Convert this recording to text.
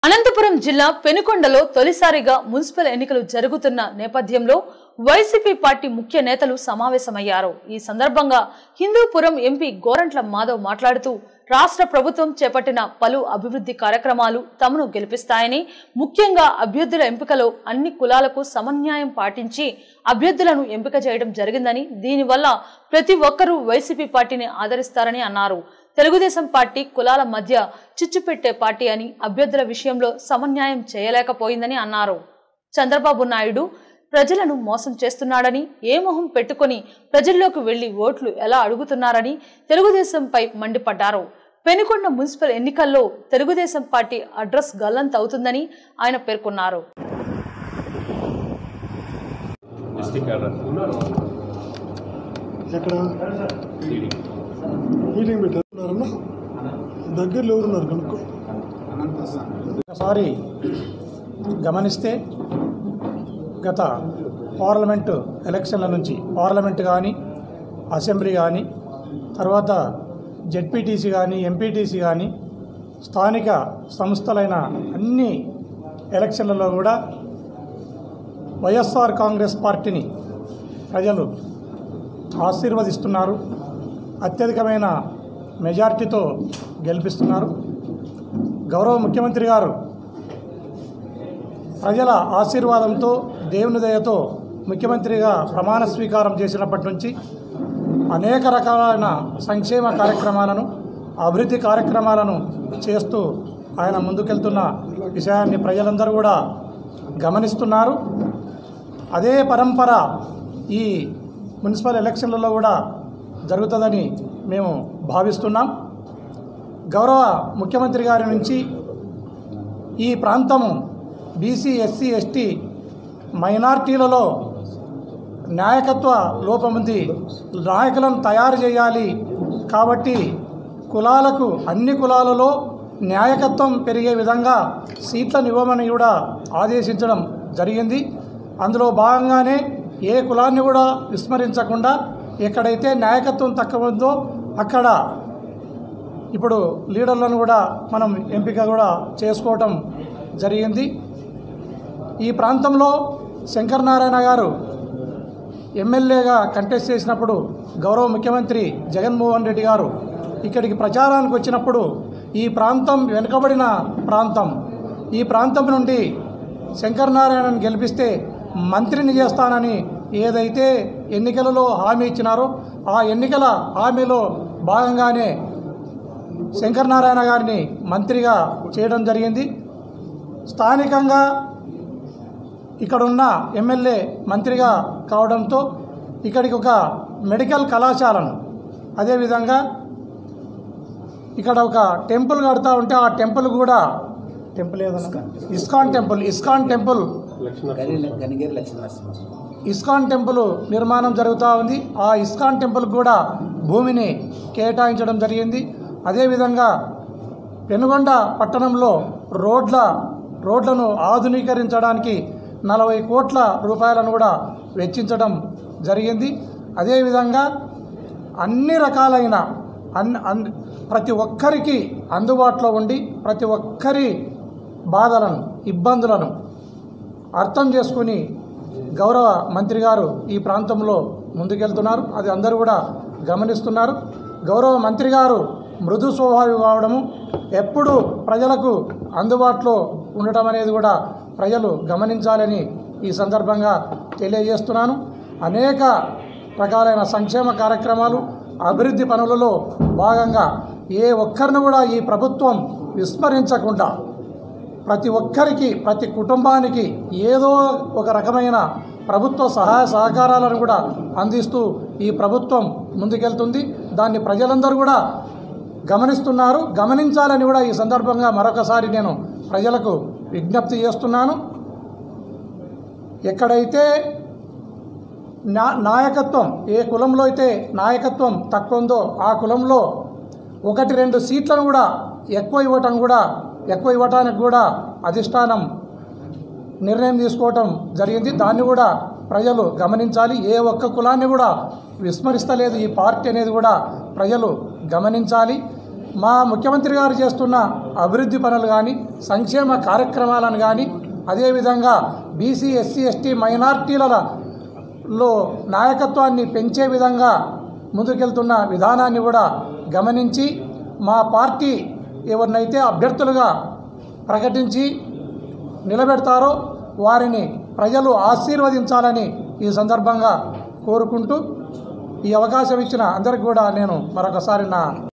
అనంతపురం జిల్లా పెనుకొండలో తొలిసారిగా మున్సిపల్ ఎన్నికలు జరుగుతున్న నేపథ్యంలో వైసీపీ పార్టీ ముఖ్య నేతలు సమావేశమయ్యారు ఈ సందర్భంగా హిందూపురం ఎంపీ గోరంట్ల మాధవ్ మాట్లాడుతూ రాష్ట్ర ప్రభుత్వం చేపట్టిన పలు అభివృద్ధి కార్యక్రమాలు తమను గెలిపిస్తాయని ముఖ్యంగా అభ్యర్థుల ఎంపికలో అన్ని కులాలకు సమన్యాయం పాటించి అభ్యర్థులను ఎంపిక చేయడం జరిగిందని దీనివల్ల ప్రతి ఒక్కరూ వైసీపీ పార్టీని ఆదరిస్తారని అన్నారు తెలుగుదేశం పార్టీ కులాల మధ్య చిచ్చు పెట్టే పార్టీ అని అభ్యర్థుల విషయంలో సమన్యాయం చేయలేకపోయిందని అన్నారు చంద్రబాబు నాయుడు ప్రజలను మోసం చేస్తున్నాడని ఏ మొహం పెట్టుకొని ప్రజల్లోకి వెళ్లి ఓట్లు ఎలా అడుగుతున్నారని తెలుగుదేశంపై మండిపడ్డారు పెనుకొండ మున్సిపల్ ఎన్నికల్లో తెలుగుదేశం పార్టీ అడ్రస్ గల్లంత అవుతుందని ఆయన పేర్కొన్నారు డిస్టిక్ క్యాడర్ ఎక్కడ మీటింగ్ పెట్టారన్నా దగ్గరలో ఎవరున్నారు కనుక్కో ఒకసారి గమనిస్తే గత పార్లమెంటు ఎలక్షన్ల నుంచి పార్లమెంట్ కానీ అసెంబ్లీ కానీ తర్వాత జెడ్పీటీసీ కానీ ఎంపీటీసీ కానీ స్థానిక సంస్థలైన అన్ని ఎలక్షన్లలో కూడా వైఎస్ఆర్ కాంగ్రెస్ పార్టీని ప్రజలు ఆశీర్వదిస్తున్నారు అత్యధికమైన మెజార్టీతో గెలిపిస్తున్నారు గౌరవ ముఖ్యమంత్రి గారు ప్రజల ఆశీర్వాదంతో దేవుని దయతో ముఖ్యమంత్రిగా ప్రమాణ స్వీకారం చేసినప్పటి నుంచి అనేక రకాలైన సంక్షేమ కార్యక్రమాలను అభివృద్ధి కార్యక్రమాలను చేస్తూ ఆయన ముందుకెళ్తున్న విషయాన్ని ప్రజలందరూ కూడా గమనిస్తున్నారు అదే పరంపర ఈ మున్సిపల్ ఎలక్షన్లలో కూడా జరుగుతుందని మేము భావిస్తున్నాం గౌరవ ముఖ్యమంత్రి గారి నుంచి ఈ ప్రాంతము బీసీ ఎస్సీ ఎస్టీ మైనార్టీలలో నాయకత్వ లోపం ఉంది నాయకులను తయారు చేయాలి కాబట్టి కులాలకు అన్ని కులాలలో న్యాయకత్వం పెరిగే విధంగా సీట్లను ఇవ్వమని కూడా ఆదేశించడం జరిగింది అందులో భాగంగానే ఏ కులాన్ని కూడా విస్మరించకుండా ఎక్కడైతే నాయకత్వం తక్కువ ఉందో అక్కడ ఇప్పుడు లీడర్లను కూడా మనం ఎంపిక కూడా చేసుకోవటం జరిగింది ఈ ప్రాంతంలో శంకర్ నారాయణ గారు ఎమ్మెల్యేగా కంటెస్ట్ చేసినప్పుడు గౌరవ ముఖ్యమంత్రి జగన్మోహన్ రెడ్డి గారు ఇక్కడికి ప్రచారానికి వచ్చినప్పుడు ఈ ప్రాంతం వెనుకబడిన ప్రాంతం ఈ ప్రాంతం నుండి శంకర్ నారాయణను గెలిపిస్తే మంత్రిని చేస్తానని ఏదైతే ఎన్నికలలో హామీ ఇచ్చినారో ఆ ఎన్నికల హామీలో భాగంగానే శంకర్ నారాయణ గారిని మంత్రిగా చేయడం జరిగింది స్థానికంగా ఇక్కడున్న ఎమ్మెల్యే మంత్రిగా కావడంతో ఇక్కడికి ఒక మెడికల్ కళాశాలను అదేవిధంగా ఇక్కడ ఒక టెంపుల్ కడతా ఉంటే ఆ టెంపుల్ కూడా టెంపుల్ ఏదన్నా ఇస్కాన్ టెంపుల్ ఇస్కాన్ టెంపుల్ గని గనిగిరి లక్ష్మీనరసింహ ఇస్కాన్ టెంపుల్ నిర్మాణం జరుగుతూ ఉంది ఆ ఇస్కాన్ టెంపుల్ కూడా భూమిని కేటాయించడం జరిగింది అదేవిధంగా పెనుగొండ పట్టణంలో రోడ్ల రోడ్లను ఆధునీకరించడానికి నలభై కోట్ల రూపాయలను కూడా వెచ్చించడం జరిగింది అదేవిధంగా అన్ని రకాలైన అన్ అన్ ప్రతి ఒక్కరికి అందుబాటులో ఉండి ప్రతి ఒక్కరి బాధలను ఇబ్బందులను అర్థం చేసుకుని గౌరవ మంత్రి గారు ఈ ప్రాంతంలో ముందుకెళ్తున్నారు అది అందరూ కూడా గమనిస్తున్నారు గౌరవ మంత్రి గారు మృదు స్వభావి కావడము ఎప్పుడు ప్రజలకు అందుబాటులో ఉండటం అనేది కూడా ప్రజలు గమనించాలని ఈ సందర్భంగా తెలియజేస్తున్నాను అనేక రకాలైన సంక్షేమ కార్యక్రమాలు అభివృద్ధి పనులలో భాగంగా ఏ ఒక్కరిని కూడా ఈ ప్రభుత్వం విస్మరించకుండా ప్రతి ఒక్కరికి ప్రతి కుటుంబానికి ఏదో ఒక రకమైన ప్రభుత్వ సహాయ సహకారాలను కూడా అందిస్తూ ఈ ప్రభుత్వం ముందుకెళ్తుంది దాన్ని ప్రజలందరూ కూడా గమనిస్తున్నారు గమనించాలని కూడా ఈ సందర్భంగా మరొకసారి నేను ప్రజలకు విజ్ఞప్తి చేస్తున్నాను ఎక్కడైతే నా నాయకత్వం ఏ కులంలో అయితే నాయకత్వం తక్కువ ఉందో ఆ కులంలో ఒకటి రెండు సీట్లను కూడా ఎక్కువ ఇవ్వటం కూడా ఎక్కువ ఇవ్వటానికి కూడా అధిష్టానం నిర్ణయం తీసుకోవటం జరిగింది దాన్ని కూడా ప్రజలు గమనించాలి ఏ ఒక్క కులాన్ని కూడా విస్మరిస్తలేదు ఈ పార్టీ అనేది కూడా ప్రజలు గమనించాలి మా ముఖ్యమంత్రి గారు చేస్తున్న అభివృద్ధి పనులు కానీ సంక్షేమ కార్యక్రమాలను కానీ అదేవిధంగా బీసీ ఎస్సీ ఎస్టీ మైనార్టీలలో నాయకత్వాన్ని పెంచే విధంగా ముందుకెళ్తున్న విధానాన్ని కూడా గమనించి మా పార్టీ ఎవరినైతే అభ్యర్థులుగా ప్రకటించి నిలబెడతారో వారిని ప్రజలు ఆశీర్వదించాలని ఈ సందర్భంగా కోరుకుంటూ ఈ అవకాశం ఇచ్చిన అందరికి కూడా నేను మరొకసారి నా